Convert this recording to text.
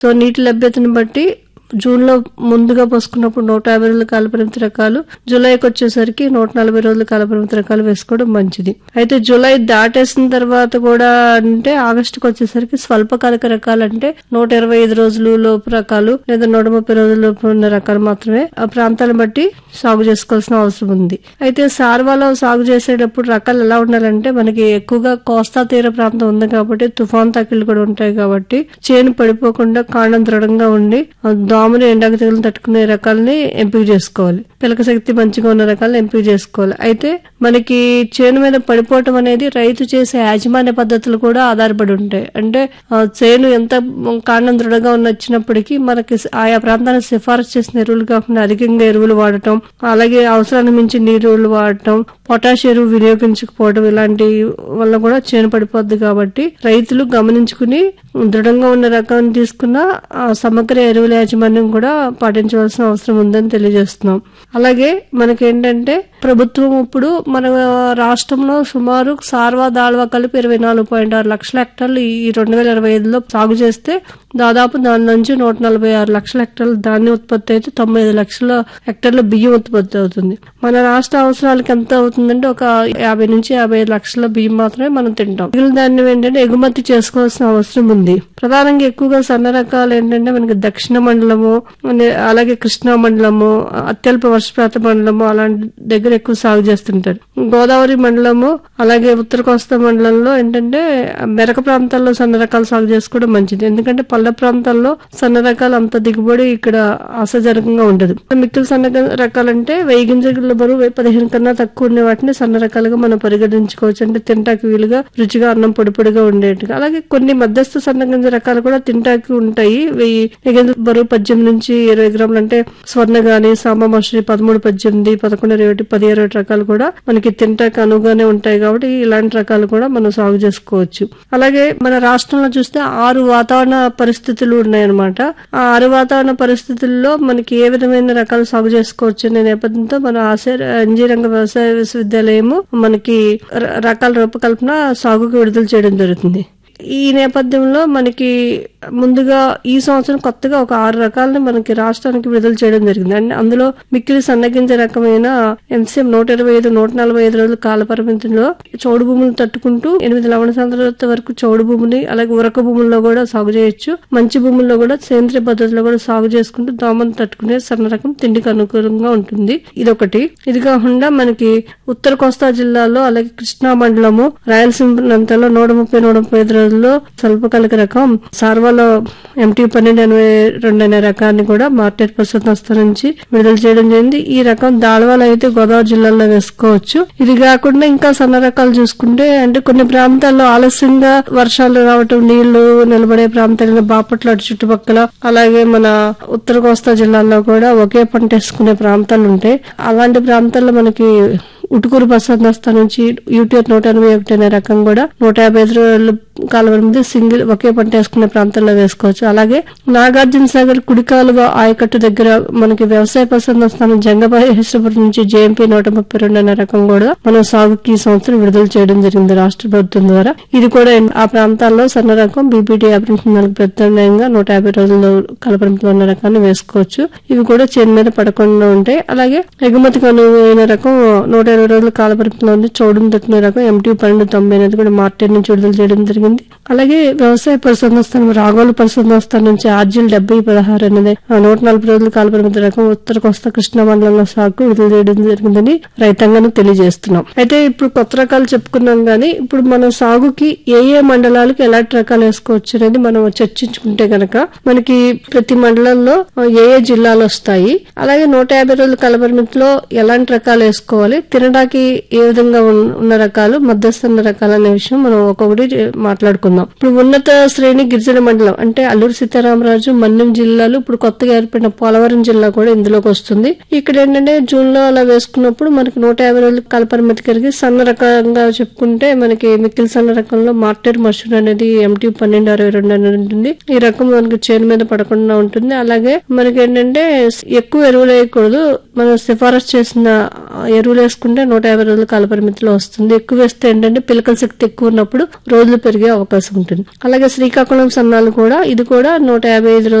so నీటి లభ్యతను బట్టి జూన్ లో ముందుగా పోసుకున్నప్పుడు నూట యాభై రోజుల కాలపరిమితి రకాలు జూలైకి వచ్చేసరికి నూట నలభై రోజుల కాలపరిమితి రకాలు వేసుకోవడం మంచిది అయితే జూలై దాటేసిన తర్వాత కూడా అంటే ఆగస్టుకి వచ్చేసరికి స్వల్పకాలిక రకాలు అంటే నూట ఇరవై ఐదు రోజులు లోపు రకాలు లేదా నూట ముప్పై రోజుల లోపు ఉన్న రకాలు మాత్రమే ఆ ప్రాంతాలను బట్టి సాగు చేసుకోవాల్సిన అవసరం ఉంది అయితే సార్వాలో సాగు చేసేటప్పుడు రకాలు ఎలా ఉండాలంటే మనకి ఎక్కువగా కోస్తా తీర ప్రాంతం ఉంది కాబట్టి తుఫాన్ తాకిళ్ళు కూడా ఉంటాయి కాబట్టి చేను పడిపోకుండా కాండం దృఢంగా ఉండి ఆ దోమలు ఎండాక తెగులు తట్టుకునే రకాలని ఎంపిక చేసుకోవాలి పిలక శక్తి మంచిగా ఉన్న రకాలను ఎంపిక చేసుకోవాలి అయితే మనకి చేను మీద పడిపోవటం అనేది రైతు చేసే యాజమాన్య పద్ధతులు కూడా ఆధారపడి ఉంటాయి అంటే ఆ, చేను ఎంత కాండం దృఢంగా ఉన్న వచ్చినప్పటికీ మనకి ఆయా ప్రాంతానికి సిఫారసు చేసిన ఎరువులు కాకుండా అధికంగా ఎరువులు వాడటం అలాగే అవసరానికి మించి నీరులు వాడటం పొటాష్ ఎరువు వినియోగించకపోవడం ఇలాంటి వల్ల కూడా చేను పడిపోద్ది కాబట్టి రైతులు గమనించుకుని దృఢంగా ఉన్న రకాన్ని తీసుకున్న ఆ సమగ్ర ఎరువుల యాజమాన్యం కూడా పాటించవలసిన అవసరం ఉందని తెలియజేస్తున్నాం అలాగే మనకేంటంటే ప్రభుత్వం ఇప్పుడు మన రాష్ట్రంలో సుమారు సార్వా దాల్వా కలిపి ఇరవై నాలుగు పాయింట్ ఆరు లక్షల హెక్టార్లు ఈ రెండు వేల ఇరవై ఐదులో సాగు చేస్తే దాదాపు దాని నుంచి నూట నలభై ఆరు లక్షల హెక్టార్ల ధాన్యం ఉత్పత్తి అయితే తొంభై ఐదు లక్షల హెక్టార్ల బియ్యం ఉత్పత్తి అవుతుంది మన రాష్ట్ర అవసరాలకు ఎంత అవుతుందంటే ఒక యాభై నుంచి యాభై ఐదు లక్షల బియ్యం మాత్రమే మనం తింటాం మిగిలిన ధాన్యం ఏంటంటే ఎగుమతి చేసుకోవాల్సిన అవసరం ఉంది ప్రధానంగా ఎక్కువగా సన్న రకాలు ఏంటంటే మనకి దక్షిణ మండలము అనే- అలాగే కృష్ణా మండలము అత్యల్ప వర్షపాత మండలము అలాంటి దగ్గర ఎక్కువ సాగు చేస్తుంటారు గోదావరి మండలము అలాగే ఉత్తర కోస్తా మండలంలో ఏంటంటే మెరక ప్రాంతాల్లో సన్న రకాలు సాగు చేసుకోవడం మంచిది ఎందుకంటే పల్లె ప్రాంతాల్లో సన్న రకాలు అంత దిగుబడి ఇక్కడ ఆశాజనకంగా ఉండదు మిక్కిలి సన్న గ- రకాలంటే వెయ్యి గింజల బరువు వెయ్యి పదిహేను కన్నా తక్కువ ఉండే వాటిని సన్న రకాలుగా మనం పరిగణించుకోవచ్చు అంటే తింటాకి వీలుగా రుచిగా అన్నం పొడి పొడిగా ఉండేట్టుగా అలాగే కొన్ని మధ్యస్థ సన్న గింజ రకాలు కూడా తింటాకి ఉంటాయి వెయ్యి గింజల బరువు పద్దెనిమిది నుంచి ఇరవై గ్రాములు అంటే స్వర్ణ గాని సాంబ మసూరి పదమూడు పద్దెనిమిది పదకొండు ఇరవై ఒకటి పది ఇరవై ఒకటి రకాలు కూడా మనకి తింటాకి అనువుగానే ఉంటాయి కాబట్టి ఇలాంటి రకాలు కూడా మనం సాగు చేసుకోవచ్చు అలాగే మన రాష్ట్రంలో చూస్తే ఆరు వాతావరణ పరిస్థితులు ఉన్నాయన్నమాట ఆ ఆరు వాతావరణ పరిస్థితుల్లో మనకి ఏ విధమైన రకాలు సాగు చేసుకోవచ్చు అనే నేపథ్యంతో మన ఆశయ రంగ వ్యవసాయ విశ్వవిద్యాలయము మనకి ర- రకాల రూపకల్పన సాగుకు విడుదల చేయడం జరుగుతుంది ఈ నేపథ్యంలో మనకి ముందుగా ఈ సంవత్సరం కొత్తగా ఒక ఆరు రకాలని మనకి రాష్ట్రానికి విడుదల చేయడం జరిగింది అండ్ అందులో మిక్కిలి సన్నగింజ రకమైన ఎంసీఎం నూట ఇరవై ఐదు నూట నలభై ఐదు రోజుల కాల పరిమితిలో చౌడు భూములు తట్టుకుంటూ ఎనిమిది లవణ సాంద్రత వరకు చౌడు భూమిని అలాగే ఉరక భూముల్లో కూడా సాగు చేయొచ్చు మంచి భూముల్లో కూడా సేంద్రియ పద్ధతిలో కూడా సాగు చేసుకుంటూ దోమను తట్టుకునే సన్న రకం తిండికి అనుకూలంగా ఉంటుంది ఇదొకటి ఇది కాకుండా మనకి ఉత్తర కోస్తా జిల్లాలో అలాగే కృష్ణా మండలము రాయలసీమ ప్రాంతాల్లో నూట ముప్పై నూట ముప్పై ఐదు రోజుల్లో స్వల్పకాలిక రకం సార్వాలో ఎంటీ పన్నెండు ఎనభై రెండు అనే రకాన్ని కూడా మార్కెట్ పరిశోధన సంస్థ నుంచి విడుదల చేయడం జరిగింది ఈ రకం దాళవాలు అయితే గోదావరి జిల్లాలో వేసుకోవచ్చు ఇది కాకుండా ఇంకా సన్న రకాలు చూసుకుంటే అంటే కొన్ని ప్రాంతాల్లో ఆలస్యంగా వర్షాలు రావటం నీళ్లు నిలబడే ప్రాంతాలు బాపట్ల అటు చుట్టుపక్కల అలాగే మన ఉత్తర కోస్తా జిల్లాల్లో కూడా ఒకే పంట వేసుకునే ప్రాంతాలు ఉంటాయి అలాంటి ప్రాంతాల్లో మనకి ఉటుకూరు ప్రసాదస్తా నుంచి యూటీఆర్ నూట ఎనభై ఒకటి అనే రకం కూడా నూట యాభై ఐదు రోజుల కాలం మీద సింగిల్ ఒకే పంట వేసుకునే ప్రాంతాల్లో వేసుకోవచ్చు అలాగే నాగార్జున సాగర్ కుడికాలువ ఆయకట్టు దగ్గర మనకి వ్యవసాయ ప్రసాద స్థానం జంగమహేశ్వరం నుంచి జేఎంపీ నూట ముప్పై రెండు అనే రకం కూడా మనం సాగుకి ఈ సంవత్సరం విడుదల చేయడం జరిగింది రాష్ట్ర ప్రభుత్వం ద్వారా ఇది కూడా ఆ ప్రాంతాల్లో సన్న రకం బీపీటీ యాభై నాలుగు ప్రత్యామ్నాయంగా నూట యాభై రోజుల్లో కలపరంలో ఉన్న రకాన్ని వేసుకోవచ్చు ఇవి కూడా చేను మీద పడకుండా ఉంటాయి అలాగే ఎగుమతికి అనువైన రకం నూట ఇరవై రోజుల కాల పరిమితిలో ఉంది చౌడును తట్టిన రకం ఎంటీ పన్నెండు తొంభై అనేది కూడా మార్కెట్ నుంచి విడుదల చేయడం జరిగింది అలాగే వ్యవసాయ పరిశోధన స్థానం రాగోలు పరిశోధన స్థానం నుంచి ఆర్జిల్ డెబ్బై పదహారు అనేది ఆ నూట నలభై రోజుల కాల పరిమితి రకం ఉత్తర కోస్తా కృష్ణా మండలంలో సాగు విడుదల చేయడం జరిగిందని రైతాంగాన్ని తెలియజేస్తున్నాం అయితే ఇప్పుడు కొత్త రకాలు చెప్పుకున్నాం గానీ ఇప్పుడు మన సాగుకి ఏ ఏ మండలాలకు ఎలాంటి రకాలు వేసుకోవచ్చు అనేది మనం చర్చించుకుంటే గనక మనకి ప్రతి మండలంలో ఏ ఏ జిల్లాలు వస్తాయి అలాగే నూట యాభై రోజుల కాల పరిమితిలో ఎలాంటి రకాలు వేసుకోవాలి తినడానికి ఏ విధంగా ఉన్- ఉన్న రకాలు మధ్యస్థ ఉన్న రకాలు అనే విషయం మనం ఒక్కొక్కటి మాట్లాడుకుందాం ఇప్పుడు ఉన్నత శ్రేణి గిరిజన మండలం అంటే అల్లూరు సీతారామరాజు మన్యం జిల్లాలు ఇప్పుడు కొత్తగా ఏర్పడిన పోలవరం జిల్లా కూడా ఇందులోకి వస్తుంది ఇక్కడ ఏంటంటే జూన్ లో అలా వేసుకున్నప్పుడు మనకి నూట యాభై రోజుల కాల పరిమితి కలిగి సన్న రకంగా చెప్పుకుంటే మనకి మిక్కిలి సన్న రకంలో మార్టెర్ మషూర్ అనేది ఎంటీ పన్నెండు అరవై రెండు అనేది ఉంటుంది ఈ రకం మనకి చేను మీద పడకుండా ఉంటుంది అలాగే మనకి ఏంటంటే ఎక్కువ ఎరువులు వేయకూడదు మనం సిఫారసు చేసిన ఎరువులు వేసుకుంటే ఏంటంటే నూట యాభై రోజుల కాల పరిమితిలో వస్తుంది ఎక్కువ వేస్తే ఏంటంటే పిలకల శక్తి ఎక్కువ ఉన్నప్పుడు రోజులు పెరిగే అవకాశం ఉంటుంది అలాగే శ్రీకాకుళం సన్నాలు కూడా ఇది కూడా నూట యాభై ఐదు